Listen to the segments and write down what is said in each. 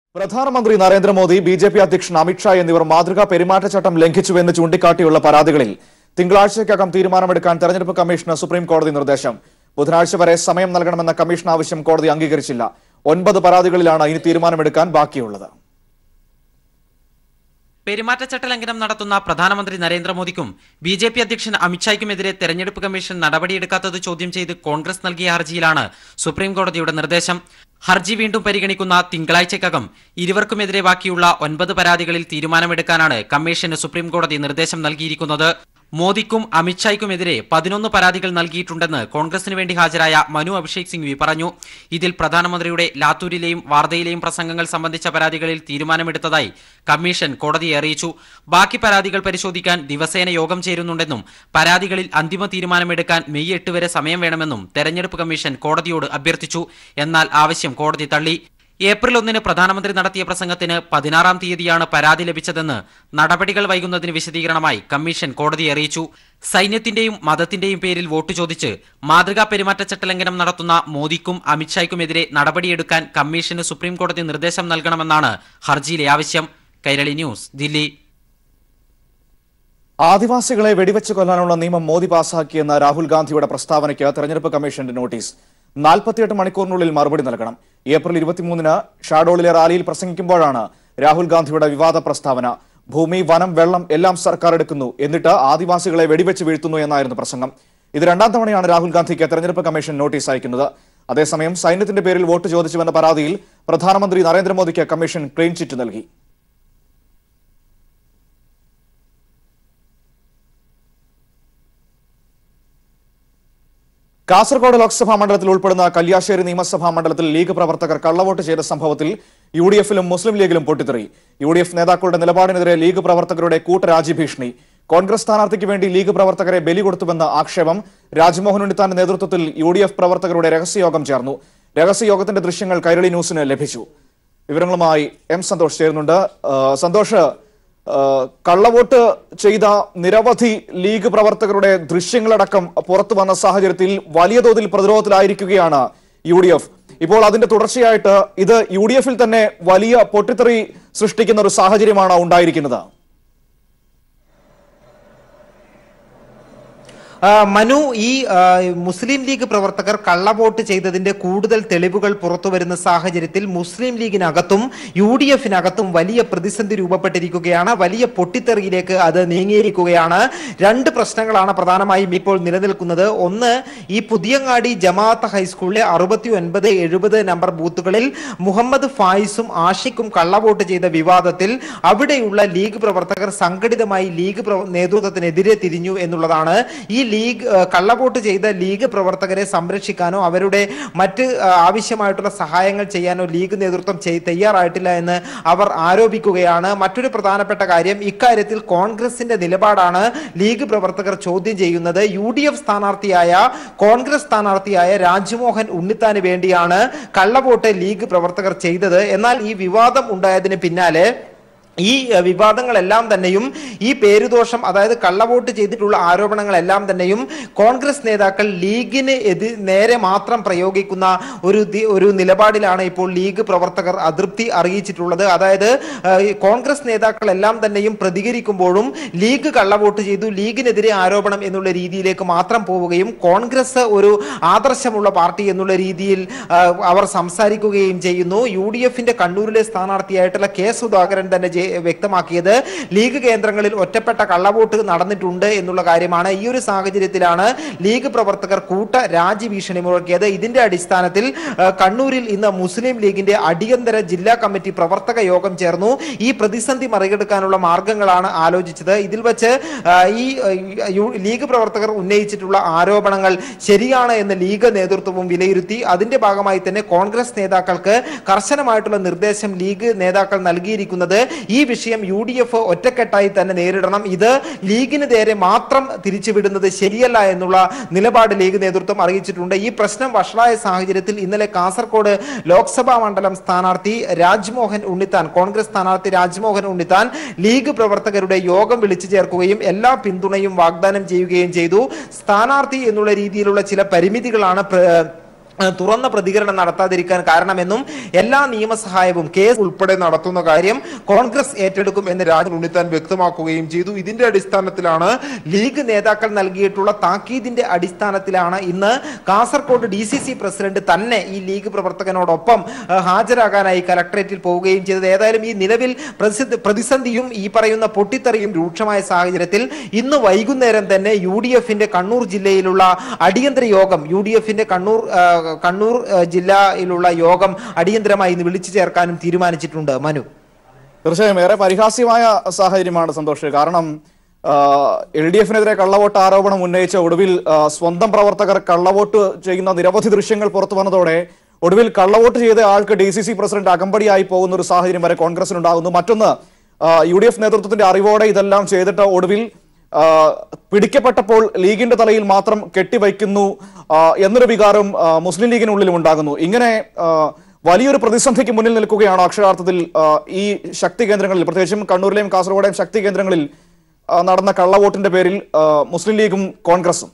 പ്രധാനമന്ത്രി Narendra Modi B J P അധ്യക്ഷൻ അമിത്ഷാ എന്നിവർ മാതൃകാ പെരുമാറ്റച്ചട്ടം ലംഘിച്ചുവെന്ന് ചൂണ്ടിക്കാട്ടിയുള്ള പരാതികളിൽ തിങ്കളാഴ്ചയ്ക്കകം തീരുമാനമെടുക്കാൻ തെരഞ്ഞെടുപ്പ് കമ്മീഷന് സുപ്രീം കോടതി നിർദ്ദേശം ബുധനാഴ്ച വരെ സമയം നൽകണമെന്ന കമ്മീഷൻ ആവശ്യം കോടതി അംഗീകരിച്ചില്ല ഒൻപത് പരാതികളിലാണ് ഇനി തീരുമാനമെടുക്കാൻ ബാക്കിയുള്ളത് പെരുമാറ്റച്ചട്ട ലംഘനം നടത്തുന്ന പ്രധാനമന്ത്രി നരേന്ദ്രമോദിക്കും ബി ജെ പി അധ്യക്ഷൻ അമിത്ഷായ്ക്കുമെതിരെ തെരഞ്ഞെടുപ്പ് കമ്മീഷൻ നടപടിയെടുക്കാത്തത് ചോദ്യം ചെയ്ത് കോൺഗ്രസ് നൽകിയ ഹർജിയിലാണ് സുപ്രീം കോടതിയുടെ നിർദ്ദേശം ഹർജി വീണ്ടും പരിഗണിക്കുന്ന തിങ്കളാഴ്ചക്കകം ഇരുവർക്കുമെതിരെ ബാക്കിയുള്ള ഒൻപത് പരാതികളിൽ തീരുമാനമെടുക്കാനാണ് കമ്മീഷന് സുപ്രീം കോടതി നിർദ്ദേശം നൽകിയിരിക്കുന്നത് മോദിക്കും അമിത്ഷായ്ക്കുമെതിരെ പതിനൊന്ന് പരാതികൾ നൽകിയിട്ടുണ്ടെന്ന് കോൺഗ്രസിന് വേണ്ടി ഹാജരായ മനു അഭിഷേക് സിംഗ്വി പറഞ്ഞു ഇതിൽ പ്രധാനമന്ത്രിയുടെ ലാത്തൂരിലെയും വാർധയിലെയും പ്രസംഗങ്ങൾ സംബന്ധിച്ച പരാതികളിൽ തീരുമാനമെടുത്തതായി കമ്മീഷൻ കോടതിയെ അറിയിച്ചു ബാക്കി പരാതികൾ പരിശോധിക്കാൻ ദിവസേന യോഗം ചേരുന്നുണ്ടെന്നും പരാതികളിൽ അന്തിമ തീരുമാനമെടുക്കാൻ മെയ് എട്ട് വരെ സമയം വേണമെന്നും തെരഞ്ഞെടുപ്പ് കമ്മീഷൻ കോടതിയോട് അഭ്യർത്ഥിച്ചു എന്നാൽ ആവശ്യം കോടതി തള്ളി ഏപ്രിൽ ഒന്നിന് പ്രധാനമന്ത്രി നടത്തിയ പ്രസംഗത്തിന് പതിനാറാം തീയതിയാണ് പരാതി ലഭിച്ചതെന്ന് നടപടികൾ വൈകുന്നതിന് വിശദീകരണമായി കമ്മീഷൻ കോടതിയെ അറിയിച്ചു സൈന്യത്തിന്റെയും മതത്തിന്റെയും പേരിൽ വോട്ട് ചോദിച്ച് മാതൃകാ പെരുമാറ്റച്ചട്ട ലംഘനം നടത്തുന്ന മോദിക്കും അമിത്ഷായ്ക്കുമെതിരെ നടപടിയെടുക്കാൻ കമ്മീഷന് സുപ്രീം കോടതി നിർദ്ദേശം നൽകണമെന്നാണ് ഹർജിയിലെ ആവശ്യം കൈരളി ന്യൂസ് ദില്ലി ആദിവാസികളെ വെടിവെച്ച് കൊല്ലാനുള്ള നിയമം മോദി പാസാക്കിയെന്ന രാഹുൽ ഗാന്ധിയുടെ പ്രസ്താവനയ്ക്ക് തെരഞ്ഞെടുപ്പ് കമ്മീഷന്റെ നോട്ടീസ് നാൽപ്പത്തിയെട്ട് മണിക്കൂറിനുള്ളിൽ മറുപടി നൽകണം ഏപ്രിൽ ഇരുപത്തിമൂന്നിന് ഷാഡോളിലെ റാലിയിൽ പ്രസംഗിക്കുമ്പോഴാണ് രാഹുൽ ഗാന്ധിയുടെ വിവാദ പ്രസ്താവന ഭൂമി വനം വെള്ളം എല്ലാം സർക്കാർ എടുക്കുന്നു എന്നിട്ട് ആദിവാസികളെ വെടിവെച്ച് വീഴ്ത്തുന്നു എന്നായിരുന്നു പ്രസംഗം ഇത് രണ്ടാം തവണയാണ് രാഹുൽ ഗാന്ധിക്ക് തെരഞ്ഞെടുപ്പ് കമ്മീഷൻ നോട്ടീസ് അയക്കുന്നത് അതേസമയം സൈന്യത്തിന്റെ പേരിൽ വോട്ട് ചോദിച്ചുവെന്ന പരാതിയിൽ പ്രധാനമന്ത്രി നരേന്ദ്രമോദിക്ക് കമ്മീഷൻ ക്ലീൻ ചിറ്റ് നൽകി കാസർഗോഡ് ലോക്സഭാ മണ്ഡലത്തിൽ ഉൾപ്പെടുന്ന കല്യാശ്ശേരി നിയമസഭാ മണ്ഡലത്തിൽ ലീഗ് പ്രവർത്തകർ കള്ളവോട്ട് ചെയ്ത സംഭവത്തിൽ യു ഡി എഫിലും മുസ്ലിം ലീഗിലും പൊട്ടിത്തെറി യു ഡി എഫ് നേതാക്കളുടെ നിലപാടിനെതിരെ ലീഗ് പ്രവർത്തകരുടെ കൂട്ടരാജി ഭീഷണി കോൺഗ്രസ് സ്ഥാനാർത്ഥിക്ക് വേണ്ടി ലീഗ് പ്രവർത്തകരെ ബലി കൊടുത്തുവെന്ന ആക്ഷേപം രാജ്മോഹൻ ഉണ്ണിത്താന്റെ നേതൃത്വത്തിൽ യു ഡി എഫ് പ്രവർത്തകരുടെ രഹസ്യയോഗം ചേർന്നു രഹസ്യയോഗത്തിന്റെ ദൃശ്യങ്ങൾ കൈരളി ന്യൂസിന് ലഭിച്ചു വിവരങ്ങളുമായി എം സന്തോഷ് ചേരുന്നുണ്ട് ആ, സന്തോഷ് ആ, കള്ളവോട്ട് ചെയ്ത നിരവധി ലീഗ് പ്രവർത്തകരുടെ ദൃശ്യങ്ങളടക്കം പുറത്തു വന്ന സാഹചര്യത്തിൽ വലിയ തോതിൽ പ്രതിരോധത്തിലായിരിക്കുകയാണ് യു ഡി എഫ് ഇപ്പോൾ അതിന്റെ തുടർച്ചയായിട്ട് ഇത് യു ഡി എഫിൽ തന്നെ വലിയ പൊട്ടിത്തെറി സൃഷ്ടിക്കുന്ന ഒരു സാഹചര്യമാണ് ഉണ്ടായിരിക്കുന്നത് ആ, മനു ഈ ആ, മുസ്ലിം ലീഗ് പ്രവർത്തകർ കള്ളവോട്ട് ചെയ്തതിന്റെ കൂടുതൽ തെളിവുകൾ പുറത്തുവരുന്ന സാഹചര്യത്തിൽ മുസ്ലിം ലീഗിനകത്തും യു ഡി എഫിനകത്തും വലിയ പ്രതിസന്ധി രൂപപ്പെട്ടിരിക്കുകയാണ് വലിയ പൊട്ടിത്തെറിയിലേക്ക് അത് നീങ്ങിയിരിക്കുകയാണ് രണ്ട് പ്രശ്നങ്ങളാണ് പ്രധാനമായും ഇപ്പോൾ നിലനിൽക്കുന്നത് ഒന്ന് ഈ പുതിയങ്ങാടി ജമാഅത്ത് ഹൈസ്കൂളിലെ അറുപത്തി ഒൻപത് എഴുപത് നമ്പർ ബൂത്തുകളിൽ മുഹമ്മദ് ഫായിസും ആഷിഖും കള്ളവോട്ട് ചെയ്ത വിവാദത്തിൽ അവിടെയുള്ള ലീഗ് പ്രവർത്തകർ സംഘടിതമായി ലീഗ് പ്രവ- നേതൃത്വത്തിനെതിരെ തിരിഞ്ഞു എന്നുള്ളതാണ് ഈ ലീഗ് ആ, കള്ളവോട്ട് ചെയ്ത ലീഗ് പ്രവർത്തകരെ സംരക്ഷിക്കാനോ അവരുടെ മറ്റ് ആ, ആവശ്യമായിട്ടുള്ള സഹായങ്ങൾ ചെയ്യാനോ ലീഗ് നേതൃത്വം ചെയ്- തയ്യാറായിട്ടില്ല എന്ന് അവർ ആരോപിക്കുകയാണ് മറ്റൊരു പ്രധാനപ്പെട്ട കാര്യം ഇക്കാര്യത്തിൽ കോൺഗ്രസിന്റെ നിലപാടാണ് ലീഗ് പ്രവർത്തകർ ചോദ്യം ചെയ്യുന്നത് യു ഡി എഫ് സ്ഥാനാർത്ഥിയായ കോൺഗ്രസ് സ്ഥാനാർത്ഥിയായ രാജ്മോഹൻ ഉണ്ണിത്താന് വേണ്ടിയാണ് കള്ളവോട്ട് ലീഗ് പ്രവർത്തകർ ചെയ്തത് എന്നാൽ ഈ വിവാദം ഉണ്ടായതിന് പിന്നാലെ ഈ അഹ്, വിവാദങ്ങളെല്ലാം തന്നെയും ഈ പേരുദോഷം അതായത് കള്ളവോട്ട് ചെയ്തിട്ടുള്ള ആരോപണങ്ങളെല്ലാം തന്നെയും കോൺഗ്രസ് നേതാക്കൾ ലീഗിന് എതി നേരെ മാത്രം പ്രയോഗിക്കുന്ന ഒരു ദി- ഒരു നിലപാടിലാണ് ഇപ്പോൾ ലീഗ് പ്രവർത്തകർ അതൃപ്തി അറിയിച്ചിട്ടുള്ളത് അതായത് അഹ്, ഈ കോൺഗ്രസ് നേതാക്കളെല്ലാം തന്നെയും പ്രതികരിക്കുമ്പോഴും ലീഗ് കള്ളവോട്ട് ചെയ്തു ലീഗിനെതിരെ ആരോപണം എന്നുള്ള രീതിയിലേക്ക് മാത്രം പോവുകയും കോൺഗ്രസ് ഒരു ആദർശമുള്ള പാർട്ടി എന്നുള്ള രീതിയിൽ അഹ്, അവർ സംസാരിക്കുകയും ചെയ്യുന്നു യു ഡി എഫിന്റെ കണ്ണൂരിലെ സ്ഥാനാർത്ഥിയായിട്ടുള്ള കെ സുധാകരൻ തന്നെ ജെ- വ്യക്തമാക്കിയത് ലീഗ് കേന്ദ്രങ്ങളിൽ ഒറ്റപ്പെട്ട കള്ളവോട്ട് നടന്നിട്ടുണ്ട് എന്നുള്ള കാര്യമാണ് ഈ ഒരു സാഹചര്യത്തിലാണ് ലീഗ് പ്രവർത്തകർ കൂട്ട രാജി ഭീഷണി മുഴക്കിയത് ഇതിന്റെ അടിസ്ഥാനത്തിൽ ആ, കണ്ണൂരിൽ ഇന്ന് മുസ്ലിം ലീഗിന്റെ അടിയന്തര ജില്ലാ കമ്മിറ്റി പ്രവർത്തക യോഗം ചേർന്നു ഈ പ്രതിസന്ധി മറികടക്കാനുള്ള മാർഗങ്ങളാണ് ആലോചിച്ചത് ഇതിൽ വെച്ച് ആ, ഈ ആ, യു- ലീഗ് പ്രവർത്തകർ ഉന്നയിച്ചിട്ടുള്ള ആരോപണങ്ങൾ ശരിയാണ് എന്ന് ലീഗ് നേതൃത്വവും വിലയിരുത്തി അതിന്റെ ഭാഗമായി തന്നെ കോൺഗ്രസ് നേതാക്കൾക്ക് കർശനമായിട്ടുള്ള നിർദ്ദേശം ലീഗ് നേതാക്കൾ നൽകിയിരിക്കുന്നത് ഈ വിഷയം യു ഡി എഫ് ഒറ്റക്കെട്ടായി തന്നെ നേരിടണം ഇത് ലീഗിന് നേരെ മാത്രം തിരിച്ചുവിടുന്നത് ശരിയല്ല എന്നുള്ള നിലപാട് ലീഗ് നേതൃത്വം അറിയിച്ചിട്ടുണ്ട് ഈ പ്രശ്നം വഷളായ സാഹചര്യത്തിൽ ഇന്നലെ കാസർഗോഡ് ലോക്സഭാ മണ്ഡലം സ്ഥാനാർത്ഥി രാജ്മോഹൻ ഉണ്ണിത്താൻ കോൺഗ്രസ് സ്ഥാനാർത്ഥി രാജ്മോഹൻ ഉണ്ണിത്താൻ ലീഗ് പ്രവർത്തകരുടെ യോഗം വിളിച്ചു ചേർക്കുകയും എല്ലാ പിന്തുണയും വാഗ്ദാനം ചെയ്യുകയും ചെയ്തു സ്ഥാനാർത്ഥി എന്നുള്ള രീതിയിലുള്ള ചില പരിമിതികളാണ് പ്ര- ഏഹ് തുറന്ന പ്രതികരണം നടത്താതിരിക്കാൻ കാരണമെന്നും എല്ലാ നിയമസഹായവും കേസ് ഉൾപ്പെടെ നടത്തുന്ന കാര്യം കോൺഗ്രസ് ഏറ്റെടുക്കും എന്ന് രാജൻ ഉണ്ണിത്താൻ വ്യക്തമാക്കുകയും ചെയ്തു ഇതിന്റെ അടിസ്ഥാനത്തിലാണ് ലീഗ് നേതാക്കൾ നൽകിയിട്ടുള്ള താക്കീതിന്റെ അടിസ്ഥാനത്തിലാണ് ഇന്ന് Kasaragod D C C president തന്നെ ഈ ലീഗ് പ്രവർത്തകനോടൊപ്പം ഏഹ്, ഹാജരാകാനായി കലക്ടറേറ്റിൽ പോവുകയും ചെയ്തത് ഏതായാലും ഈ നിലവിൽ പ്രസിദ്ധ- പ്രതിസന്ധിയും ഈ പറയുന്ന പൊട്ടിത്തെറിയും രൂക്ഷമായ സാഹചര്യത്തിൽ ഇന്ന് വൈകുന്നേരം തന്നെ യു ഡി എഫിന്റെ കണ്ണൂർ ജില്ലയിലുള്ള അടിയന്തര യോഗം യു ഡി എഫിന്റെ കണ്ണൂർ ആ, കണ്ണൂർ ആ, ജില്ലയിലുള്ള യോഗം അടിയന്തരമായി ഇന്ന് വിളിച്ചു ചേർക്കാനും തീരുമാനിച്ചിട്ടുണ്ട് മനു തീർച്ചയായും ഏറെ പരിഹാസ്യമായ സാഹചര്യമാണ് സന്തോഷ് കാരണം എൽ ഡി എഫിനെതിരെ കള്ളവോട്ട് ആരോപണം ഉന്നയിച്ച ഒടുവിൽ ആ, സ്വന്തം പ്രവർത്തകർ കള്ളവോട്ട് ചെയ്യുന്ന നിരവധി ദൃശ്യങ്ങൾ പുറത്തു വന്നതോടെ ഒടുവിൽ കള്ളവോട്ട് ചെയ്ത ആൾക്ക് ഡി സി സി പ്രസിഡന്റ് അകമ്പടിയായി പോകുന്ന ഒരു സാഹചര്യം വരെ കോൺഗ്രസിനുണ്ടാകുന്നു മറ്റൊന്ന് യു ഡി എഫ് നേതൃത്വത്തിന്റെ അറിവോടെ ഇതെല്ലാം ചെയ്തിട്ട് ഒടുവിൽ ആ, പിടിക്കപ്പെട്ടപ്പോൾ ലീഗിന്റെ തലയിൽ മാത്രം കെട്ടിവയ്ക്കുന്നു ആ, എന്നൊരു വികാരം ആ, മുസ്ലിം ലീഗിനുള്ളിലും ഉണ്ടാകുന്നു ഇങ്ങനെ ആ, വലിയൊരു പ്രതിസന്ധിക്ക് മുന്നിൽ നിൽക്കുകയാണോ അക്ഷരാർത്ഥത്തിൽ ആ, ഈ ശക്തി കേന്ദ്രങ്ങളിൽ പ്രത്യേകിച്ചും കണ്ണൂരിലെയും കാസർഗോഡെയും ശക്തി കേന്ദ്രങ്ങളിൽ ആ, നടന്ന കള്ളവോട്ടിന്റെ പേരിൽ ആ, മുസ്ലിം ലീഗും കോൺഗ്രസും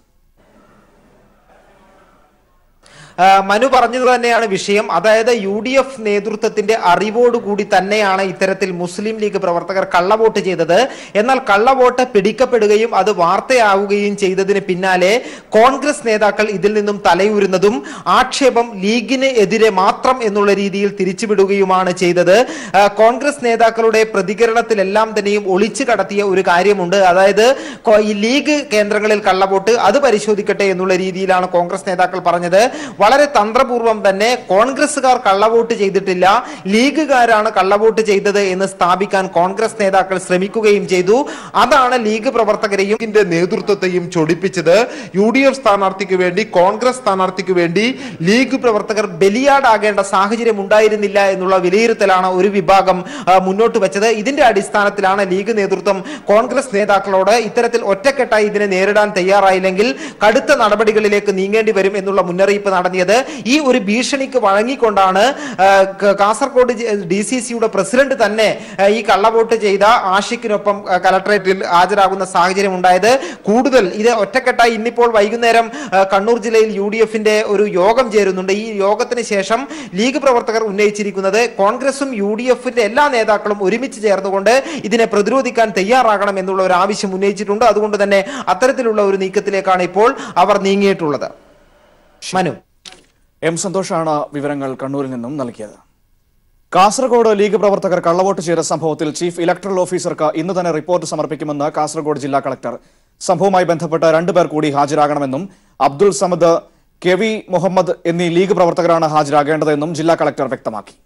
ആ, മനു പറഞ്ഞത് തന്നെയാണ് വിഷയം അതായത് യു ഡി എഫ് നേതൃത്വത്തിന്റെ അറിവോടുകൂടി തന്നെയാണ് ഇത്തരത്തിൽ മുസ്ലിം ലീഗ് പ്രവർത്തകർ കള്ളവോട്ട് ചെയ്തത് എന്നാൽ കള്ളവോട്ട് പിടിക്കപ്പെടുകയും അത് വാർത്തയാവുകയും ചെയ്തതിന് പിന്നാലെ കോൺഗ്രസ് നേതാക്കൾ ഇതിൽ നിന്നും തലയൂരുന്നതും ആക്ഷേപം ലീഗിന് എതിരെ മാത്രം എന്നുള്ള രീതിയിൽ തിരിച്ചുവിടുകയുമാണ് ചെയ്തത് ആ, കോൺഗ്രസ് നേതാക്കളുടെ പ്രതികരണത്തിലെല്ലാം തന്നെയും ഒളിച്ചു കടത്തിയ ഒരു കാര്യമുണ്ട് അതായത് കൊ- ഈ ലീഗ് കേന്ദ്രങ്ങളിൽ കള്ളവോട്ട് അത് പരിശോധിക്കട്ടെ എന്നുള്ള രീതിയിലാണ് കോൺഗ്രസ് നേതാക്കൾ പറഞ്ഞത് വളരെ തന്ത്രപൂർവ്വം തന്നെ കോൺഗ്രസുകാർ കള്ളവോട്ട് ചെയ്തിട്ടില്ല ലീഗുകാരാണ് കള്ളവോട്ട് ചെയ്തത് എന്ന് സ്ഥാപിക്കാൻ കോൺഗ്രസ് നേതാക്കൾ ശ്രമിക്കുകയും ചെയ്തു അതാണ് ലീഗ് പ്രവർത്തകരെയും ലീഗിന്റെ നേതൃത്വത്തെയും ചൊടിപ്പിച്ചത് യു ഡി എഫ് സ്ഥാനാർത്ഥിക്ക് വേണ്ടി കോൺഗ്രസ് സ്ഥാനാർത്ഥിക്ക് വേണ്ടി ലീഗ് പ്രവർത്തകർ ബലിയാടാകേണ്ട സാഹചര്യം ഉണ്ടായിരുന്നില്ല എന്നുള്ള വിലയിരുത്തലാണ് ഒരു വിഭാഗം ആ, മുന്നോട്ട് വെച്ചത് ഇതിന്റെ അടിസ്ഥാനത്തിലാണ് ലീഗ് നേതൃത്വം കോൺഗ്രസ് നേതാക്കളോട് ഇത്തരത്തിൽ ഒറ്റക്കെട്ടായി ഇതിനെ നേരിടാൻ തയ്യാറായില്ലെങ്കിൽ കടുത്ത നടപടികളിലേക്ക് നീങ്ങേണ്ടി വരും എന്നുള്ള മുന്നറിയിപ്പ് നടത്തിയത് ഈ ഒരു ഭീഷണിക്ക് വഴങ്ങിക്കൊണ്ടാണ് ആ, ക- കാസർഗോഡ് ഡി സി സിയുടെ പ്രസിഡന്റ് തന്നെ ആ, ഈ കള്ളവോട്ട് ചെയ്ത ആഷിഖിനൊപ്പം ആ, കലക്ടറേറ്റിൽ ഹാജരാകുന്ന സാഹചര്യം ഉണ്ടായത് കൂടുതൽ ഇത് ഒറ്റക്കെട്ടായി ഇന്നിപ്പോൾ വൈകുന്നേരം ആ, കണ്ണൂർ ജില്ലയിൽ യു ഡി എഫിന്റെ ഒരു യോഗം ചേരുന്നുണ്ട് ഈ യോഗത്തിന് ശേഷം ലീഗ് പ്രവർത്തകർ ഉന്നയിച്ചിരിക്കുന്നത് കോൺഗ്രസും യു ഡി എഫിന്റെ എല്ലാ നേതാക്കളും ഒരുമിച്ച് ചേർന്നുകൊണ്ട് ഇതിനെ പ്രതിരോധിക്കാൻ തയ്യാറാകണം എന്നുള്ള ഒരു ആവശ്യം ഉന്നയിച്ചിട്ടുണ്ട് അതുകൊണ്ട് തന്നെ അത്തരത്തിലുള്ള ഒരു നീക്കത്തിലേക്കാണ് ഇപ്പോൾ അവർ നീങ്ങിയിട്ടുള്ളത് മനു എം സന്തോഷാണ് വിവരങ്ങൾ കണ്ണൂരിൽ നിന്നും നൽകിയത് കാസർഗോഡ് ലീഗ് പ്രവർത്തകർ കള്ളവോട്ട് ചെയ്ത സംഭവത്തിൽ ചീഫ് ഇലക്ടറൽ ഓഫീസർക്ക് ഇന്ന് തന്നെ റിപ്പോർട്ട് സമർപ്പിക്കുമെന്ന് കാസർഗോഡ് ജില്ലാ കളക്ടർ സംഭവവുമായി ബന്ധപ്പെട്ട് രണ്ടുപേർ കൂടി ഹാജരാകണമെന്നും അബ്ദുൾ സമദ് കെ വി മുഹമ്മദ് എന്നീ ലീഗ് പ്രവർത്തകരാണ് ഹാജരാകേണ്ടതെന്നും ജില്ലാ കളക്ടർ വ്യക്തമാക്കി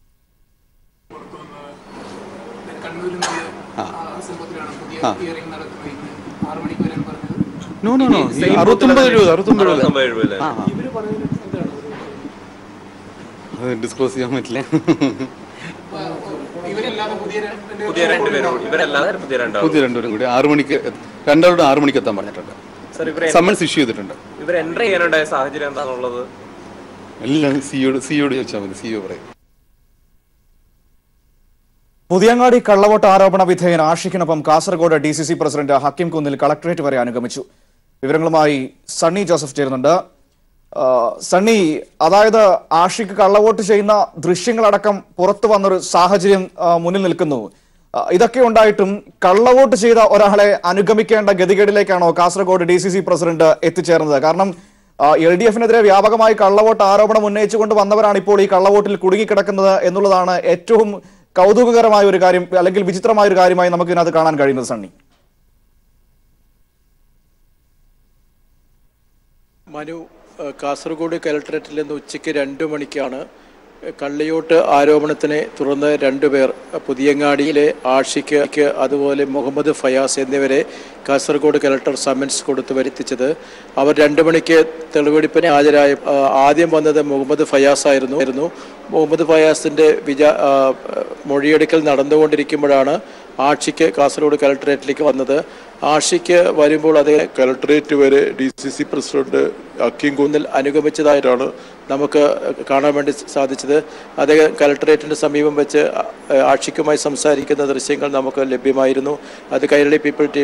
കണ്ണൂരിൽ നിന്ന് ആ സംഭവത്തിലാണ് പുതിയ ഹിയറിംഗ് നടക്കുന്നത് ആറ് മണിക്ക് വരാൻ പറഞ്ഞത് നോ നോ നോ അറുപത്തൊമ്പത് രൂപ അറുപത്തൊമ്പത് രൂപ ഇവര് പറയുന്നത് എന്താണ് അത് ഡിസ്ക്ലോസ് ചെയ്യാൻ പറ്റില്ല ഇവരല്ലാതെ പുതിയ രണ്ട് പുതിയ രണ്ടുപേരും ഇവരല്ലാതെ പുതിയ രണ്ടാളും പുതിയ രണ്ടുപേരും കൂടി ആറു മണിക്ക് രണ്ടാളോട് ആറു മണിക്ക് എത്താൻ പറഞ്ഞിട്ടുണ്ട് സർ ഇവരെ സമ്മൻസ് ഇഷ്യൂ ചെയ്തിട്ടുണ്ട് ഇവർ എൻട്രി ചെയ്യാനുണ്ടായ സാഹചര്യം എന്താണുള്ളത് എല്ലാം സിയോട് സിയോട് ചോദിച്ചാൽ മതി സിഒ പറയും പുതിയങ്ങാടി കള്ളവോട്ട് ആരോപണ വിധേയൻ ആഷിഖിനൊപ്പം Kasaragod D C C president Hakim Kunnil collectorate വരെ അനുഗമിച്ചു വിവരങ്ങളുമായി സണ്ണി ജോസഫ് ചേരുന്നുണ്ട് ആ, സണ്ണി അതായത് ആഷിഖ് കള്ളവോട്ട് ചെയ്യുന്ന ദൃശ്യങ്ങളടക്കം പുറത്തു വന്നൊരു സാഹചര്യം ആ, മുന്നിൽ നിൽക്കുന്നു ആ, ഇതൊക്കെ ഉണ്ടായിട്ടും കള്ളവോട്ട് ചെയ്ത ഒരാളെ അനുഗമിക്കേണ്ട ഗതികേടിലേക്കാണോ Kasaragod D C C president എത്തിച്ചേർന്നത് കാരണം എൽ ഡി എഫിനെതിരെ വ്യാപകമായി കള്ളവോട്ട് ആരോപണം ഉന്നയിച്ചുകൊണ്ട് വന്നവരാണ് ഇപ്പോൾ ഈ കള്ളവോട്ടിൽ കുടുങ്ങിക്കിടക്കുന്നത് എന്നുള്ളതാണ് ഏറ്റവും കൗതുകകരമായ ഒരു കാര്യം അല്ലെങ്കിൽ വിചിത്രമായ ഒരു കാര്യമായി നമുക്ക് ഇതിനകത്ത് കാണാൻ കഴിയുന്നത് സണ്ണി മനു ഏഹ് കാസർഗോഡ് കലക്ടറേറ്റിൽ നിന്ന് ഉച്ചയ്ക്ക് രണ്ട് മണിക്കാണ് കള്ളിയോട്ട് ആരോപണത്തിനെ തുടർന്ന് രണ്ടുപേർ പുതിയങ്ങാടിയിലെ ആഷിക്ക് അതുപോലെ മുഹമ്മദ് ഫയാസ് എന്നിവരെ കാസർഗോഡ് കലക്ടർ സമൻസ് കൊടുത്ത് വരുത്തിച്ചത് അവർ രണ്ട് മണിക്ക് തെളിവെടുപ്പിന് ഹാജരായ ആ, ആദ്യം വന്നത് മുഹമ്മദ് ഫയാസ് ആയിരുന്നു ആയിരുന്നു മുഹമ്മദ് ഫയാസിന്റെ വിചാ ആ, മൊഴിയെടുക്കൽ നടന്നുകൊണ്ടിരിക്കുമ്പോഴാണ് ആഷിക്ക് കാസർഗോഡ് കലക്ടറേറ്റിലേക്ക് വന്നത് ആഷിക്ക് വരുമ്പോൾ അദ്ദേഹം കലക്ടറേറ്റ് വരെ D C C president Hakim Kunnil അനുഗമിച്ചതായിട്ടാണ് നമുക്ക് കാണാൻ വേണ്ടി സാധിച്ചത് അദ്ദേഹം കലക്ടറേറ്റിന്റെ സമീപം വെച്ച് ആഷിക്കുമായി സംസാരിക്കുന്ന ദൃശ്യങ്ങൾ നമുക്ക് ലഭ്യമായിരുന്നു അത് Kairali people T V breaking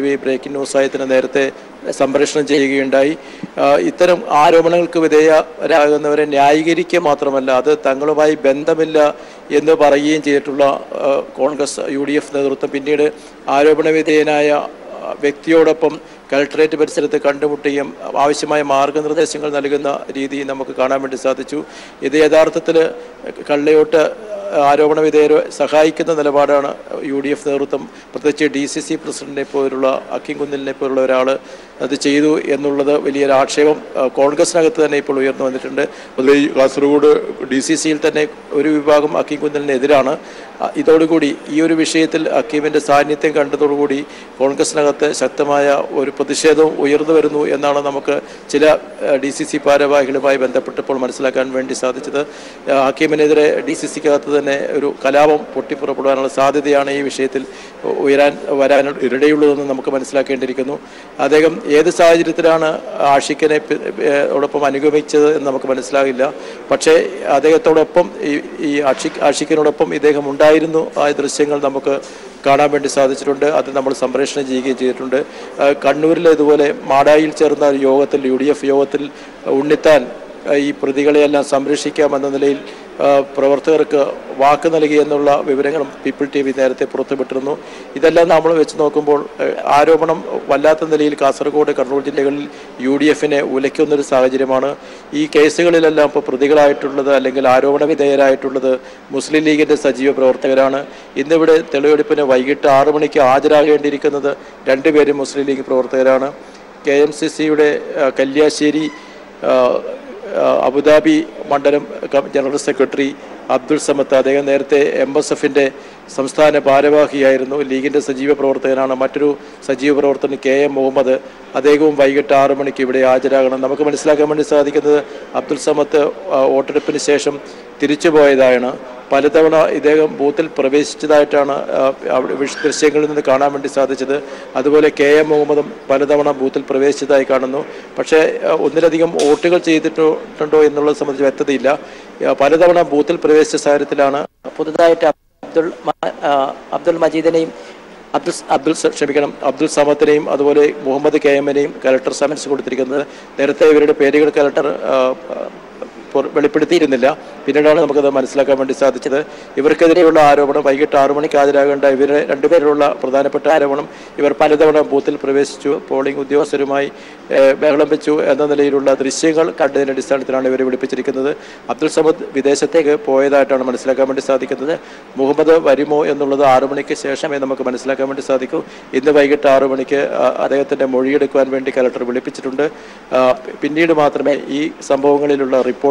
breaking ന്യൂസായി തന്നെ നേരത്തെ സംപ്രേഷണം ചെയ്യുകയുണ്ടായി ആ, ഇത്തരം ആരോപണങ്ങൾക്ക് വിധേയരാകുന്നവരെ ന്യായീകരിക്കുക മാത്രമല്ല അത് തങ്ങളുമായി ബന്ധമില്ല എന്ന് പറയുകയും ചെയ്തിട്ടുള്ള ആ, കോൺഗ്രസ് യു ഡി എഫ് നേതൃത്വം പിന്നീട് ആരോപണ വിധേയനായ ആ, വ്യക്തിയോടൊപ്പം കലക്ടറേറ്റ് പരിസരത്ത് കണ്ടുമുട്ടുകയും ആവശ്യമായ മാർഗനിർദ്ദേശങ്ങൾ നൽകുന്ന രീതി നമുക്ക് കാണാൻ വേണ്ടി സാധിച്ചു ഇത് യഥാർത്ഥത്തിൽ കള്ളയോട്ട് ആരോപണ വിധേയരെ സഹായിക്കുന്ന നിലപാടാണ് യു ഡി എഫ് നേതൃത്വം പ്രത്യേകിച്ച് ഡി സി സി പ്രസിഡന്റിനെ പോലുള്ള അക്കിം കുന്നിലിനെ പോലുള്ള ഒരാൾ അത് ചെയ്തു എന്നുള്ളത് വലിയൊരു ആക്ഷേപം ആ, കോൺഗ്രസിനകത്ത് തന്നെ ഇപ്പോൾ ഉയർന്നു വന്നിട്ടുണ്ട് അതുപോലെ ഈ കാസർഗോഡ് ഡി സി സിയിൽ തന്നെ ഒരു വിഭാഗം അക്കീം കുന്നലിനെതിരാണ് അ, ഇതോടുകൂടി ഈ ഒരു വിഷയത്തിൽ അക്കീമിന്റെ സാന്നിധ്യം കണ്ടതോടുകൂടി കോൺഗ്രസിനകത്ത് ശക്തമായ ഒരു പ്രതിഷേധവും ഉയർന്നു വരുന്നു എന്നാണ് നമുക്ക് ചില ഡി സി സി ഭാരവാഹികളുമായി ബന്ധപ്പെട്ടപ്പോൾ മനസ്സിലാക്കാൻ വേണ്ടി സാധിച്ചത് ആ, ഹക്കീമിനെതിരെ ഡി സി സിക്കകത്ത് തന്നെ ഒരു കലാപം പൊട്ടിപ്പുറപ്പെടാനുള്ള സാധ്യതയാണ് ഈ വിഷയത്തിൽ ഉയരാൻ വരാൻ ഇടയുള്ളതെന്ന് നമുക്ക് മനസ്സിലാക്കേണ്ടിയിരിക്കുന്നു അദ്ദേഹം ഏത് സാഹചര്യത്തിലാണ് ആഷിഖിനെ പി- ഏഹ് ഓടൊപ്പം അനുഗമിച്ചത് എന്ന് നമുക്ക് മനസ്സിലാകില്ല പക്ഷേ അദ്ദേഹത്തോടൊപ്പം ഈ ഈ ആഷിഖ് ആഷിഖിനോടൊപ്പം ഇദ്ദേഹം ഉണ്ടായിരുന്നു ആ ദൃശ്യങ്ങൾ നമുക്ക് കാണാൻ വേണ്ടി സാധിച്ചിട്ടുണ്ട് അത് നമ്മൾ സംപ്രേഷണം ചെയ്യുകയും ചെയ്തിട്ടുണ്ട് ആ, കണ്ണൂരിൽ ഇതുപോലെ മാടായിൽ ചേർന്ന ഒരു യോഗത്തിൽ യു ഡി എഫ് യോഗത്തിൽ ഉണ്ണിത്താൻ ആ, ഈ പ്രതികളെയെല്ലാം സംരക്ഷിക്കാമെന്ന നിലയിൽ ആ, പ്രവർത്തകർക്ക് വാക്ക് നൽകി എന്നുള്ള വിവരങ്ങളും പീപ്പിൾ ടി വി നേരത്തെ പുറത്തുവിട്ടിരുന്നു ഇതെല്ലാം നമ്മൾ വെച്ച് നോക്കുമ്പോൾ ആ, ആരോപണം വല്ലാത്ത നിലയിൽ കാസർഗോഡ് കണ്ണൂർ ജില്ലകളിൽ യു ഡി എഫിനെ ഉലയ്ക്കുന്നൊരു സാഹചര്യമാണ് ഈ കേസുകളിലെല്ലാം ഇപ്പോൾ പ്രതികളായിട്ടുള്ളത് അല്ലെങ്കിൽ ആരോപണ വിധേയരായിട്ടുള്ളത് മുസ്ലിം ലീഗിന്റെ സജീവ പ്രവർത്തകരാണ് ഇന്നിവിടെ തെളിവെടുപ്പിന് വൈകിട്ട് ആറു മണിക്ക് ഹാജരാകേണ്ടിയിരിക്കുന്നത് രണ്ടുപേരും മുസ്ലിം ലീഗ് പ്രവർത്തകരാണ് കെ എം സി സിയുടെ കല്യാശ്ശേരി ആ, ആ, അബുദാബി മണ്ഡലം കം- ജനറൽ സെക്രട്ടറി അബ്ദുൾ സമത്ത് അദ്ദേഹം നേരത്തെ എം എസ് എഫിൻ്റെ സംസ്ഥാന ഭാരവാഹിയായിരുന്നു ലീഗിൻ്റെ സജീവ പ്രവർത്തകനാണ് മറ്റൊരു സജീവ പ്രവർത്തകൻ കെ എം മുഹമ്മദ് അദ്ദേഹവും വൈകിട്ട് ആറു മണിക്ക് ഇവിടെ ഹാജരാകണം നമുക്ക് മനസ്സിലാക്കാൻ വേണ്ടി സാധിക്കുന്നത് അബ്ദുൾ സമത്ത് ആ, വോട്ടെടുപ്പിന് ശേഷം തിരിച്ചു പോയതാണ് പലതവണ ഇദ്ദേഹം ബൂത്തിൽ പ്രവേശിച്ചതായിട്ടാണ് ആ, അവിടെ വിഷ- ദൃശ്യങ്ങളിൽ നിന്ന് കാണാൻ വേണ്ടി സാധിച്ചത് അതുപോലെ കെ എം മുഹമ്മദും പലതവണ ബൂത്തിൽ പ്രവേശിച്ചതായി കാണുന്നു പക്ഷേ ആ, ഒന്നിലധികം വോട്ടുകൾ ചെയ്തിട്ടുണ്ടോ എന്നുള്ളത് സംബന്ധിച്ച് വ്യക്തതയില്ല ആ, പലതവണ ബൂത്തിൽ പ്രവേശിച്ച സാഹചര്യത്തിലാണ് പുതുതായിട്ട് അബ്ദുൾ മ- ആ, അബ്ദുൾ മജീദിനെയും അബ്ദുൾ അബ്ദുൾ സ- ക്ഷമിക്കണം അബ്ദുൾ സമത്തിനെയും അതുപോലെ മുഹമ്മദ് കെ എമ്മിനെയും കലക്ടർ സമൻസ് കൊടുത്തിരിക്കുന്നത് നേരത്തെ ഇവരുടെ പേരുകൾ കലക്ടർ ആ, ആ, പുറ- വെളിപ്പെടുത്തിയിരുന്നില്ല പിന്നീടാണ് നമുക്കത് മനസ്സിലാക്കാൻ വേണ്ടി സാധിച്ചത് ഇവർക്കെതിരെയുള്ള ആരോപണം വൈകിട്ട് ആറു മണിക്ക് ഹാജരാകേണ്ട ഇവരെ രണ്ടുപേരുള്ള പ്രധാനപ്പെട്ട ആരോപണം ഇവർ പലതവണ ബൂത്തിൽ പ്രവേശിച്ചു പോളിംഗ് ഉദ്യോഗസ്ഥരുമായി ഏഹ്, ബഹളം വെച്ചു എന്ന നിലയിലുള്ള ദൃശ്യങ്ങൾ കണ്ടതിന്റെ അടിസ്ഥാനത്തിലാണ് ഇവരെ വിളിപ്പിച്ചിരിക്കുന്നത് അബ്ദുൾ സമദ് വിദേശത്തേക്ക് പോയതായിട്ടാണ് മനസ്സിലാക്കാൻ വേണ്ടി സാധിക്കുന്നത് മുഹമ്മദ് വരുമോ എന്നുള്ളത് ആറു മണിക്ക് ശേഷമേ നമുക്ക് മനസ്സിലാക്കാൻ വേണ്ടി സാധിക്കൂ ഇന്ന് വൈകിട്ട് ആറു മണിക്ക് ആ, അദ്ദേഹത്തിന്റെ മൊഴിയെടുക്കുവാൻ വേണ്ടി കലക്ടർ വിളിപ്പിച്ചിട്ടുണ്ട് ആ, പിന്നീട് മാത്രമേ ഈ സംഭവങ്ങളിലുള്ള റിപ്പോർട്ട്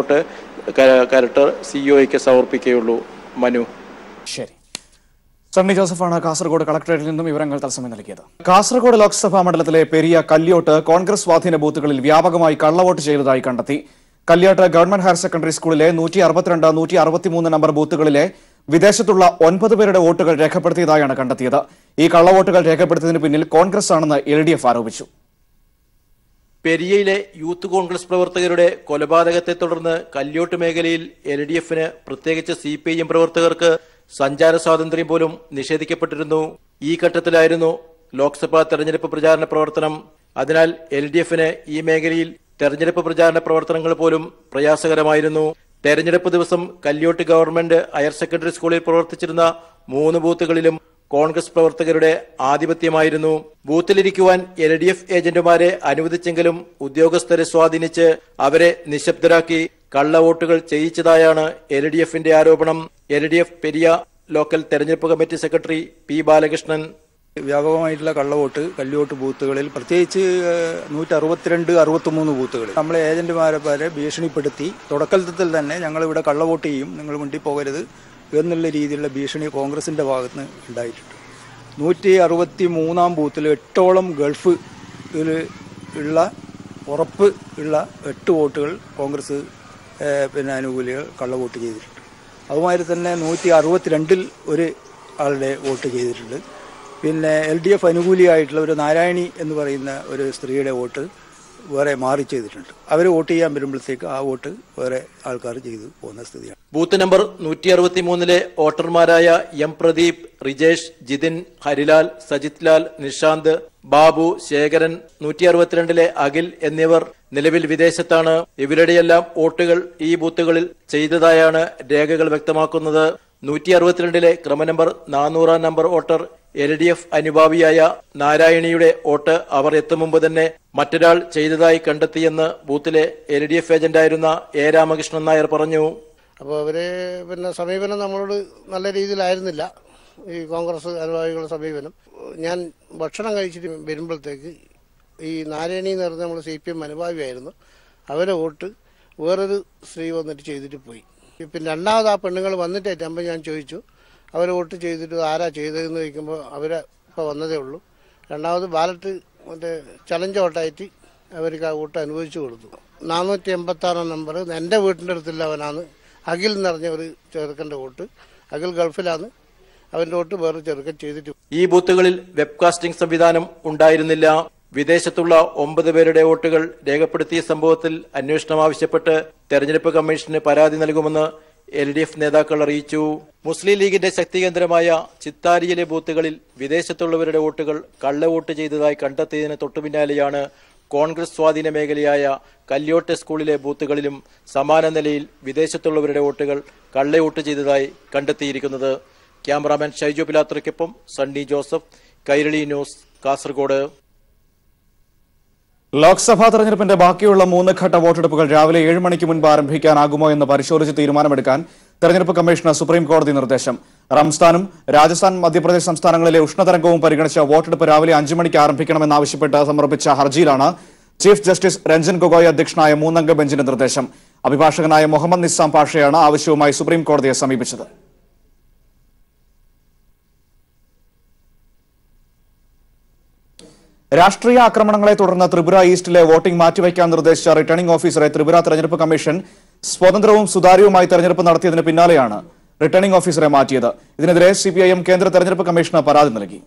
ക- കലക്ടർ സിഇഒയ്ക്ക് സമർപ്പിക്കുകയുള്ളൂ മനു ശരി സണ്ണി ജോസഫാണ് കാസർഗോഡ് കളക്ടറേറ്റിൽ നിന്നും വിവരങ്ങൾ തത്സമയം നൽകിയത് കാസർഗോഡ് ലോക്സഭാ മണ്ഡലത്തിലെ പെരിയ കല്യോട്ട് കോൺഗ്രസ് സ്വാധീന ബൂത്തുകളിൽ വ്യാപകമായി കള്ളവോട്ട് ചെയ്തതായി കണ്ടെത്തി കല്യോട്ട് ഗവൺമെന്റ് ഹയർ സെക്കൻഡറി സ്കൂളിലെ നൂറ്റി അറുപത്തിരണ്ട് നൂറ്റി അറുപത്തിമൂന്ന് നമ്പർ ബൂത്തുകളിലെ വിദേശത്തുള്ള ഒൻപത് പേരുടെ വോട്ടുകൾ രേഖപ്പെടുത്തിയതായാണ് കണ്ടെത്തിയത് ഈ കള്ളവോട്ടുകൾ രേഖപ്പെടുത്തിയതിന് പിന്നിൽ കോൺഗ്രസ് ആണെന്ന് എൽ ഡി എഫ് ആരോപിച്ചു പെരിയയിലെ യൂത്ത് കോൺഗ്രസ് പ്രവർത്തകരുടെ കൊലപാതകത്തെ തുടർന്ന് കല്യോട്ട് മേഖലയിൽ എൽ ഡി എഫിന് പ്രത്യേകിച്ച് സി പി ഐ എം പ്രവർത്തകർക്ക് സഞ്ചാര സ്വാതന്ത്ര്യം പോലും നിഷേധിക്കപ്പെട്ടിരുന്നു ഈ ഘട്ടത്തിലായിരുന്നു ലോക്സഭാ തെരഞ്ഞെടുപ്പ് പ്രചാരണ പ്രവർത്തനം അതിനാൽ എൽ ഡി എഫിന് ഈ മേഖലയിൽ തെരഞ്ഞെടുപ്പ് പ്രചാരണ പ്രവർത്തനങ്ങൾ പോലും പ്രയാസകരമായിരുന്നു തെരഞ്ഞെടുപ്പ് ദിവസം കല്യോട്ട് ഗവൺമെന്റ് ഹയർ സെക്കൻഡറി സ്കൂളിൽ പ്രവർത്തിച്ചിരുന്ന മൂന്ന് ബൂത്തുകളിലും കോൺഗ്രസ് പ്രവർത്തകരുടെ ആധിപത്യമായിരുന്നു ബൂത്തിലിരിക്കുവാൻ എൽ ഡി എഫ് ഏജന്റുമാരെ അനുവദിച്ചെങ്കിലും ഉദ്യോഗസ്ഥരെ സ്വാധീനിച്ച് അവരെ നിശബ്ദരാക്കി കള്ളവോട്ടുകൾ ചെയ്യിച്ചതായാണ് എൽ ഡി എഫിന്റെ ആരോപണം L D F Periya local തെരഞ്ഞെടുപ്പ് കമ്മിറ്റി സെക്രട്ടറി പി ബാലകൃഷ്ണൻ വ്യാപകമായിട്ടുള്ള കള്ളവോട്ട് കല്ലുവോട്ട് ബൂത്തുകളിൽ പ്രത്യേകിച്ച് നൂറ്റി അറുപത്തിരണ്ട് അറുപത്തിമൂന്ന് ബൂത്തുകളിൽ നമ്മളെ ഏജന്റുമാരെ വരെ ഭീഷണിപ്പെടുത്തി തുടക്കത്തിൽ തന്നെ ഞങ്ങൾ ഇവിടെ കള്ളവോട്ട് ചെയ്യും നിങ്ങൾ മുണ്ടി പോകരുത് എന്നുള്ള രീതിയിലുള്ള ഭീഷണി കോൺഗ്രസിന്റെ ഭാഗത്ത് നിന്ന് ഉണ്ടായിട്ടുണ്ട് നൂറ്റി അറുപത്തി മൂന്നാം ബൂത്തിൽ എട്ടോളം ഗൾഫ് ഉള്ള ഉറപ്പ് ഉള്ള എട്ട് വോട്ടുകൾ കോൺഗ്രസ് ഏഹ്, പിന്നെ അനുകൂലികൾ കള്ളവോട്ട് ചെയ്തിട്ടുണ്ട് അതുമാതിരി തന്നെ നൂറ്റി അറുപത്തിരണ്ടിൽ ഒരു ആളുടെ വോട്ട് ചെയ്തിട്ടുണ്ട് പിന്നെ എൽ ഡി എഫ് അനുകൂലിയായിട്ടുള്ള ഒരു നാരായണി എന്ന് പറയുന്ന ഒരു സ്ത്രീയുടെ വോട്ട് വേറെ മാറി ചെയ്തിട്ടുണ്ട് അവർ വോട്ട് ചെയ്യാൻ വരുമ്പോഴത്തേക്ക് ആ വോട്ട് വേറെ ആൾക്കാർ ചെയ്തു പോകുന്ന സ്ഥിതിയാണ് ബൂത്ത് നമ്പർ നൂറ്റി അറുപത്തി മൂന്നിലെ വോട്ടർമാരായ എം പ്രദീപ് റിജേഷ് ജിതിൻ ഹരിലാൽ സജിത് ലാൽ നിഷാന്ത് ബാബു ശേഖരൻ നൂറ്റി അറുപത്തിരണ്ടിലെ അഖിൽ എന്നിവർ നിലവിൽ വിദേശത്താണ് ഇവരുടെയെല്ലാം വോട്ടുകൾ ഈ ബൂത്തുകളിൽ ചെയ്തതായാണ് രേഖകൾ വ്യക്തമാക്കുന്നത് നൂറ്റി അറുപത്തിരണ്ടിലെ ക്രമനമ്പർ നാനൂറാം number voter L D F അനുഭാവിയായ നാരായണിയുടെ വോട്ട് അവർ എത്തും മുമ്പ് തന്നെ മറ്റൊരാൾ ചെയ്തതായി കണ്ടെത്തിയെന്ന് ബൂത്തിലെ എൽ ഡി എഫ് ഏജന്റായിരുന്ന എ രാമകൃഷ്ണൻ നായർ പറഞ്ഞു അപ്പോൾ അവർ പിന്നെ സമീപനം നമ്മളോട് നല്ല രീതിയിലായിരുന്നില്ല ഈ കോൺഗ്രസ് അനുഭാവികളുടെ സമീപനം ഞാൻ ഭക്ഷണം കഴിച്ചിട്ട് വരുമ്പോഴത്തേക്ക് ഈ നാരായണി എന്ന് പറഞ്ഞ നമ്മൾ സി പി എം അനുഭാവിയായിരുന്നു അവരെ വോട്ട് വേറൊരു സ്ത്രീ വന്നിട്ട് ചെയ്തിട്ട് പോയി പിന്നെ രണ്ടാമത് ആ പെണ്ണുങ്ങൾ വന്നിട്ടേറ്റപ്പോൾ ഞാൻ ചോദിച്ചു അവർ വോട്ട് ചെയ്തിട്ട് ആരാ ചെയ്തതെന്ന് ചോദിക്കുമ്പോൾ അവരെ ഇപ്പോൾ വന്നതേ ഉള്ളൂ രണ്ടാമത് ബാലറ്റ് മറ്റേ ചലഞ്ച് വോട്ടായിട്ട് അവർക്ക് ആ വോട്ട് അനുവദിച്ചു കൊടുത്തു നാനൂറ്റി എൺപത്താറാം നമ്പർ എൻ്റെ വീട്ടിൻ്റെ അടുത്തുള്ളവനാണ് അഖിൽ എന്ന് പറഞ്ഞ ഒരു ചെറുക്കൻ്റെ വോട്ട് അഖിൽ ഗൾഫിലാണ് അവൻ്റെ വോട്ട് വേറെ ചെറുക്കൻ ചെയ്തിട്ട് ഈ ബൂത്തുകളിൽ വെബ്കാസ്റ്റിംഗ് സംവിധാനം ഉണ്ടായിരുന്നില്ല വിദേശത്തുള്ള ഒമ്പത് പേരുടെ വോട്ടുകൾ രേഖപ്പെടുത്തിയ സംഭവത്തിൽ അന്വേഷണം ആവശ്യപ്പെട്ട് തെരഞ്ഞെടുപ്പ് കമ്മീഷന് പരാതി നൽകുമെന്ന് എൽ ഡി എഫ് നേതാക്കൾ അറിയിച്ചു മുസ്ലിം ലീഗിന്റെ ശക്തി കേന്ദ്രമായ ചിത്താരിയിലെ ബൂത്തുകളിൽ വിദേശത്തുള്ളവരുടെ വോട്ടുകൾ കള്ളവോട്ട് ചെയ്തതായി കണ്ടെത്തിയതിന് തൊട്ടുപിന്നാലെയാണ് കോൺഗ്രസ് സ്വാധീന മേഖലയായ കല്യോട്ട് സ്കൂളിലെ ബൂത്തുകളിലും സമാന നിലയിൽ വിദേശത്തുള്ളവരുടെ വോട്ടുകൾ കള്ളവോട്ട് ചെയ്തതായി കണ്ടെത്തിയിരിക്കുന്നത് ക്യാമറാമാൻ ഷൈജു പിലാത്രയ്ക്കൊപ്പം Sunny Joseph Kairali news Kasaragod Lok Sabha തെരഞ്ഞെടുപ്പിന്റെ ബാക്കിയുള്ള മൂന്ന് ഘട്ട വോട്ടെടുപ്പുകൾ രാവിലെ ഏഴ് മണിക്ക് മുൻപ് ആരംഭിക്കാനാകുമോ എന്ന് പരിശോധിച്ച് തീരുമാനമെടുക്കാൻ തെരഞ്ഞെടുപ്പ് കമ്മീഷന് സുപ്രീം കോടതി നിർദ്ദേശം റംസ്ഥാനും രാജസ്ഥാൻ മധ്യപ്രദേശ് സംസ്ഥാനങ്ങളിലെ ഉഷ്ണതരംഗവും പരിഗണിച്ച് വോട്ടെടുപ്പ് രാവിലെ അഞ്ചു മണിക്ക് ആരംഭിക്കണമെന്നാവശ്യപ്പെട്ട് സമർപ്പിച്ച ഹർജിയിലാണ് ചീഫ് ജസ്റ്റിസ് രഞ്ജൻ ഗൊഗോയ് അധ്യക്ഷനായ മൂന്നംഗ ബെഞ്ചിന്റെ നിർദ്ദേശം അഭിഭാഷകനായ മുഹമ്മദ് നിസാം പാഷയാണ് ആവശ്യവുമായി സുപ്രീം കോടതിയെ സമീപിച്ചത് രാഷ്ട്രീയ ആക്രമണങ്ങളെ തുടർന്ന് ത്രിപുര ഈസ്റ്റിലെ വോട്ടിംഗ് മാറ്റിവെക്കാൻ നിർദ്ദേശിച്ച റിട്ടേണിംഗ് ഓഫീസറെ ത്രിപുര തെരഞ്ഞെടുപ്പ് കമ്മീഷൻ സ്വതന്ത്രവും സുതാര്യവുമായി തെരഞ്ഞെടുപ്പ് നടത്തിയതിന് പിന്നാലെയാണ് റിട്ടേണിംഗ് ഓഫീസറെ മാറ്റിയത് ഇതിനെതിരെ സിപിഐഎം കേന്ദ്ര തെരഞ്ഞെടുപ്പ് കമ്മീഷന് പരാതി നൽകി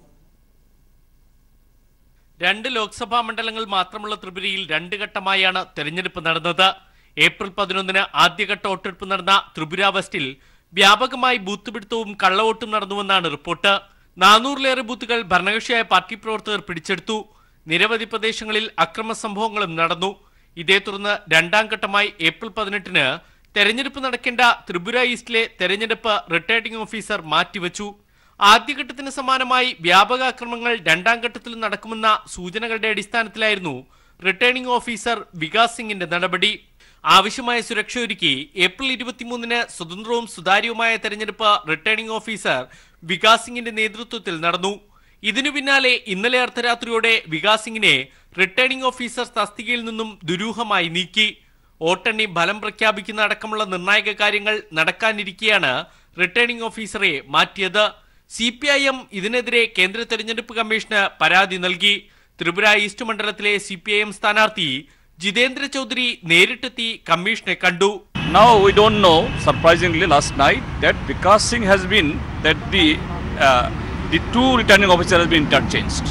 രണ്ട് ലോക്സഭാ മണ്ഡലങ്ങൾ മാത്രമുള്ള ത്രിപുരയിൽ രണ്ട് ഘട്ടമായാണ് തെരഞ്ഞെടുപ്പ് നടന്നത് ഏപ്രിൽ പതിനൊന്നിന് ആദ്യഘട്ട വോട്ടെടുപ്പ് നടന്ന ത്രിപുര വെസ്റ്റിൽ വ്യാപകമായി ബൂത്ത് പിടുത്തവും കള്ളവോട്ടും നടന്നുവെന്നാണ് റിപ്പോർട്ട് നാനൂറിലേറെ ബൂത്തുകൾ ഭരണകക്ഷിയായ പാർട്ടി പ്രവർത്തകർ പിടിച്ചെടുത്തു നിരവധി പ്രദേശങ്ങളിൽ അക്രമ സംഭവങ്ങളും നടന്നു ഇതേ തുടർന്ന് രണ്ടാം ഘട്ടമായി ഏപ്രിൽ പതിനെട്ടിന് തെരഞ്ഞെടുപ്പ് നടക്കേണ്ട ത്രിപുര ഈസ്റ്റിലെ തെരഞ്ഞെടുപ്പ് റിട്ടേണിംഗ് ഓഫീസർ മാറ്റിവെച്ചു ആദ്യഘട്ടത്തിന് സമാനമായി വ്യാപക ആക്രമണങ്ങൾ രണ്ടാം ഘട്ടത്തിൽ നടക്കുമെന്ന സൂചനകളുടെ അടിസ്ഥാനത്തിലായിരുന്നു റിട്ടേണിംഗ് ഓഫീസർ വികാസ് സിംഗിന്റെ നടപടി ആവശ്യമായ സുരക്ഷ ഒരുക്കി ഏപ്രിൽ ഇരുപത്തിമൂന്നിന് സ്വതന്ത്രവും സുതാര്യവുമായ തെരഞ്ഞെടുപ്പ് റിട്ടേണിംഗ് ഓഫീസർ വികാസ് സിംഗിന്റെ നേതൃത്വത്തിൽ നടന്നു ഇതിനു പിന്നാലെ ഇന്നലെ അർദ്ധരാത്രിയോടെ വികാസ് സിംഗിനെ റിട്ടേണിംഗ് ഓഫീസർ തസ്തികയിൽ നിന്നും ദുരൂഹമായി നീക്കി വോട്ടെണ്ണി ഫലം പ്രഖ്യാപിക്കുന്ന അടക്കമുള്ള നിർണായക കാര്യങ്ങൾ നടക്കാനിരിക്കെയാണ് റിട്ടേണിംഗ് ഓഫീസറെ മാറ്റിയത് സി പി ഐ എം ഇതിനെതിരെ കേന്ദ്ര തെരഞ്ഞെടുപ്പ് കമ്മീഷന് പരാതി നൽകി ത്രിപുര ഈസ്റ്റ് മണ്ഡലത്തിലെ സി പി ഐ എം സ്ഥാനാർത്ഥി ജിതേന്ദ്ര ചൗധരി നേരിട്ടെത്തി കമ്മീഷനെ കണ്ടു Now we don't know, surprisingly, last night that Vikas Singh has been that the uh, the two returning officers has been interchanged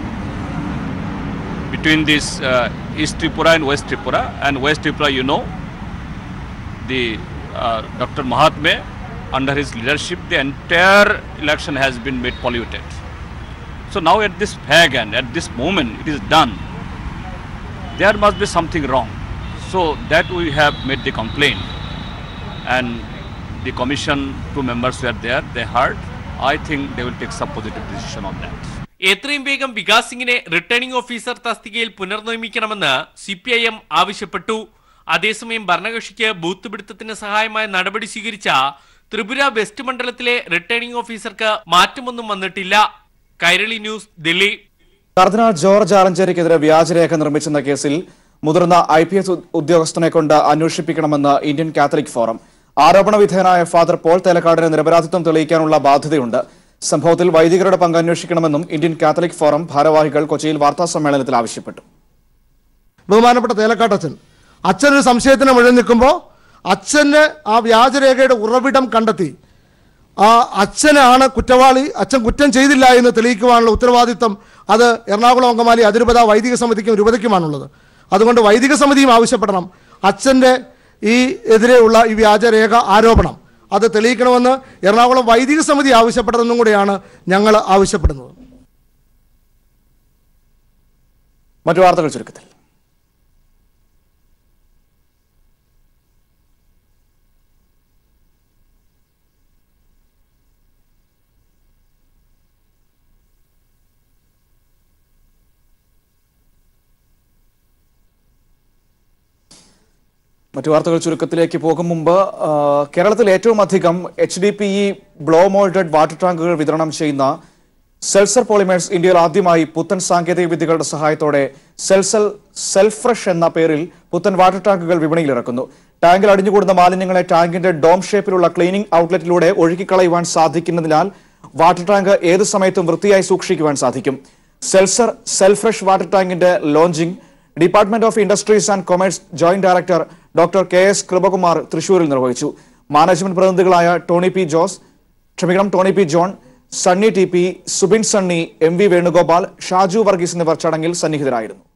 between this uh, East Tripura and West Tripura. And West Tripura, you know, the uh, Dr. Mahatme, under his leadership, the entire election has been made polluted. So now at this fag end, at this moment, it is done. There must be something wrong. So that we have made the complaint, and the commission, two members were there. They heard. I think they will take some positive decision on that. എത്രയും വേഗം വികാസ് സിംഗിനെ returning officer തസ്തികയിൽ പുനർനിയമിക്കണമെന്ന് C P I M ആവശ്യപ്പെട്ടു അതേസമയം ഭരണകക്ഷിക്ക് booth പിടുത്തത്തിന് സഹായമായ നടപടി സ്വീകരിച്ച Tripura west മണ്ഡലത്തിലെ റിട്ടേണിംഗ് ഓഫീസർക്ക് മാറ്റമൊന്നും വന്നിട്ടില്ല Kairali news Delhi cardinal George ആലഞ്ചേരിക്കെതിരെ വ്യാജരേഖ നിർമ്മിച്ചെന്ന കേസിൽ മുതിർന്ന ഐ പി എസ് ഉദ്യോഗസ്ഥനെ കൊണ്ട് അന്വേഷിപ്പിക്കണമെന്ന് ഇന്ത്യൻ കാത്തലിക് ഫോറം ആരോപണ വിധേയനായ ഫാദർ പോൾ തേലക്കാടിന് നിരപരാധിത്വം തെളിയിക്കാനുള്ള ബാധ്യതയുണ്ട് സംഭവത്തിൽ വൈദികരുടെ പങ്ക് അന്വേഷിക്കണമെന്നും ഇന്ത്യൻ കാത്തലിക് ഫോറം ഭാരവാഹികൾ കൊച്ചിയിൽ വാർത്താ സമ്മേളനത്തിൽ ആവശ്യപ്പെട്ടു ബഹുമാനപ്പെട്ട തേലക്കാട്ടച്ഛൻ അച്ഛനൊരു സംശയത്തിന് മുഴുവൻ നിൽക്കുമ്പോൾ അച്ഛന് ആ വ്യാജരേഖയുടെ ഉറവിടം കണ്ടെത്തി ആ അച്ഛനാണ് കുറ്റവാളി അച്ഛൻ കുറ്റം ചെയ്തില്ല എന്ന് തെളിയിക്കുവാനുള്ള ഉത്തരവാദിത്വം അത് എറണാകുളം അങ്കമാലി അതിരൂപത വൈദിക സമിതിക്കും രൂപതയ്ക്കുമാണുള്ളത് അതുകൊണ്ട് വൈദിക സമിതിയും ആവശ്യപ്പെടണം അച്ഛൻ്റെ ഈ എതിരെയുള്ള ഈ വ്യാജരേഖ ആരോപണം അത് തെളിയിക്കണമെന്ന് എറണാകുളം വൈദിക സമിതി ആവശ്യപ്പെട്ടതെന്നും കൂടിയാണ് ഞങ്ങൾ ആവശ്യപ്പെടുന്നത് മറ്റു വാർത്തകൾ ചുരുക്കത്തിൽ മറ്റു വാർത്തകൾ ചുരുക്കത്തിലേക്ക് പോകും മുമ്പ് ആ, കേരളത്തിൽ ഏറ്റവും അധികം H D P E blow moulded water ടാങ്കുകൾ വിതരണം ചെയ്യുന്ന സെൽസർ പോളിമേഴ്സ് ഇന്ത്യയിൽ ആദ്യമായി പുത്തൻ സാങ്കേതിക വിദ്യകളുടെ സഹായത്തോടെ സെൽസൽ സെൽഫ്രഷ് എന്ന പേരിൽ പുത്തൻ വാട്ടർ ടാങ്കുകൾ വിപണിയിൽ ഇറക്കുന്നു ടാങ്കിൽ അടിഞ്ഞുകൂടുന്ന മാലിന്യങ്ങളെ ടാങ്കിന്റെ ഡോം ഷേപ്പിലുള്ള ക്ലീനിംഗ് ഔട്ട്ലെറ്റിലൂടെ ഒഴുക്കിക്കളയുവാൻ സാധിക്കുന്നതിനാൽ വാട്ടർ ടാങ്ക് ഏത് സമയത്തും വൃത്തിയായി സൂക്ഷിക്കുവാൻ സാധിക്കും സെൽസർ സെൽഫ്രഷ് വാട്ടർ ടാങ്കിന്റെ launching department of industries and commerce joint director doctor K S Kripakumar തൃശൂരിൽ നിർവഹിച്ചു മാനേജ്മെന്റ് പ്രതിനിധികളായ ടോണി പി ജോസ് ക്ഷമിക്കണം Tony P John Sunny T P Subin Sunny M V Venugopal Shaju Varghese എന്നിവർ ചടങ്ങിൽ സന്നിഹിതരായിരുന്നു